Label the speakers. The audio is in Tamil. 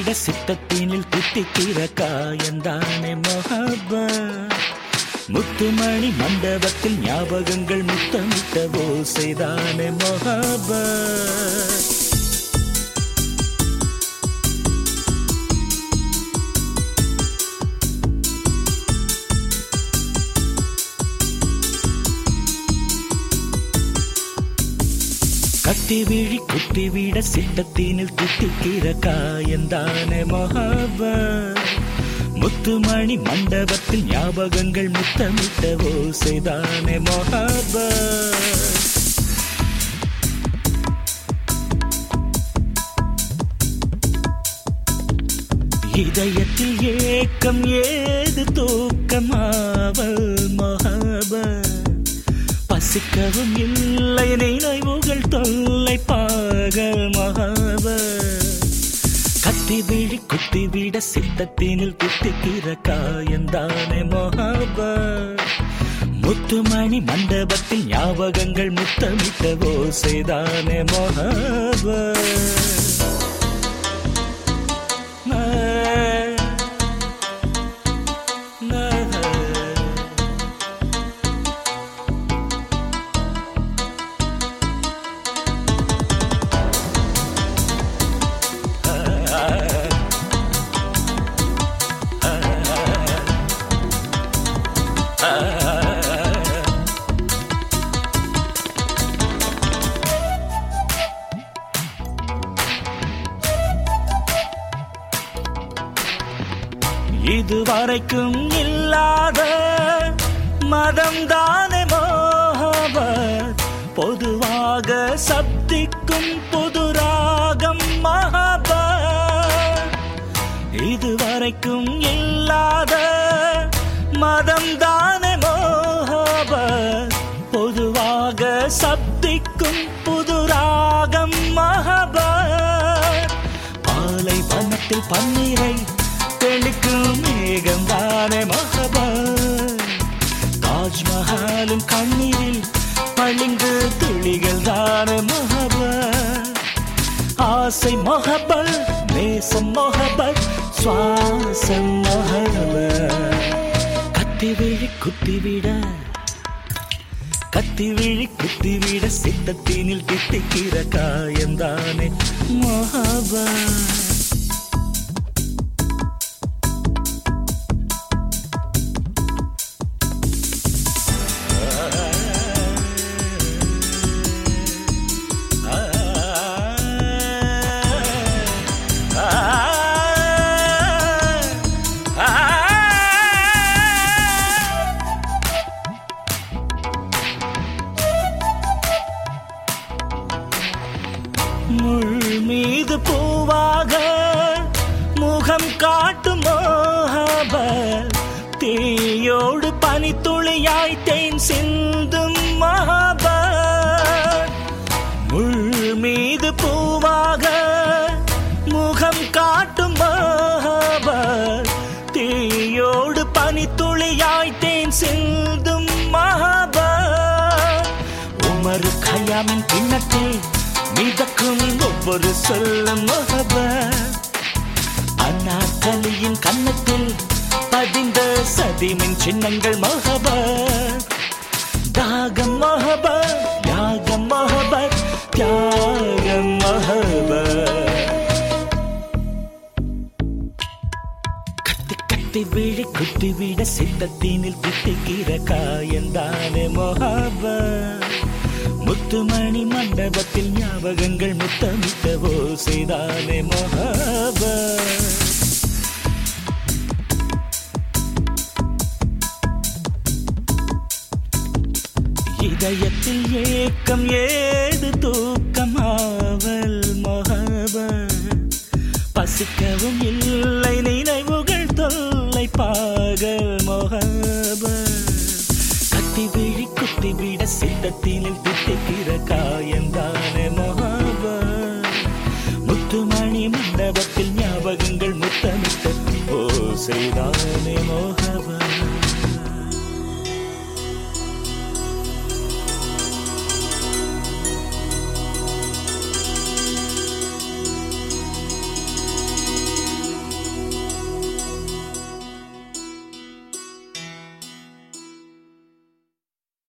Speaker 1: விட சித்தத்தினில் தித்திக்கிற காயந்தானே மொஹப முத்துமணி மண்டபத்தில் ஞாபகங்கள் முத்தமிட்ட ஓசைதானே மொஹப கத்தி விழி குத்தி விட சித்தத்தினில் தித்திக்கிற காயந்தானே மொஹப முத்துமணி மண்டபத்தில் ஞாபகங்கள் முத்தமிட்ட ஓசைதானே மொஹப இதயத்தில் ஏக்கம் ஏது தூக்கமாவல் மொஹப பசிக்கவும் இல்லை நினைவுகள் தொல்லை பாகல் மகாப கத்தி விழி குத்தி விட சித்தத்தினில் குத்திக்கிற காயந்தானே மொஹாப முத்துமணி மண்டபத்தில் ஞாபகங்கள் முத்தமிட்ட ஓசைதானே மொஹாப இதுவரைக்கும் இல்லாத மதம் தானே மோகபத் பொதுவாக சப்திக்கும் புது ராகம் மகாபத் இதுவரைக்கும் இல்லாத மதம் தானே மோகபத் பொதுவாக சப்திக்கும் புது ராகம் மகாபத் பாலை வனத்தில் பன்னீரை தெளிக்கும் மேகம் தானே மொஹபத் தாஜ்மஹாலும் கண்ணீரில் பளிங்கு துளிகள் தானே மொஹபத் ஆசை மொஹபத் நேசம் மொஹபத் சுவாசம் மொஹபத் கத்தி விழி குத்திவிட கத்தி விழி குத்திவிட சித்தத்தினில் தித்திக்கிற காயந்தானே மொஹபத் முள் மீது பூவாக முகம் காட்டும் மோகபத் தீயோடு பனித்துளியாய் தேன் சிந்தும் மகாபத் முள் மீது பூவாக முகம் காட்டும் மகாபத் தீயோடு பனித்துளியாய் தேன் சிந்தும் மகாபத் உமரு கயாமின் கிண்ணத்தில் மிதக்கும் ஒவ்வொரு சொல்லும் மொஹபத் அண்ணாக்கலியின் கன்னத்தில் பதிந்த சதிமின் சின்னங்கள் மொஹபத் தாகம் மொஹபத் யாகம் மொஹபத் தியாகம் மொஹபத் கத்தி கத்தி விழி குத்தி விட சித்தத்தினில் குத்திக்கிற காயந்தானே மொஹபத் முத்துமணி மண்டபத்தில் ஞாபகங்கள் முத்தமிட்ட ஓசைதானே மொஹபத் இதயத்தில் ஏக்கம் ஏது தூக்கமாவல் மொஹபத் பசிக்கவும் இல்லை நினைவுகள் தொல்லை பாகல் மொஹபத் கத்தி விழி குத்தி விட சித்தத்தினில் தித்திக்கிற காயந்தானே மொஹபத் முத்துமணி மண்டபத்தில்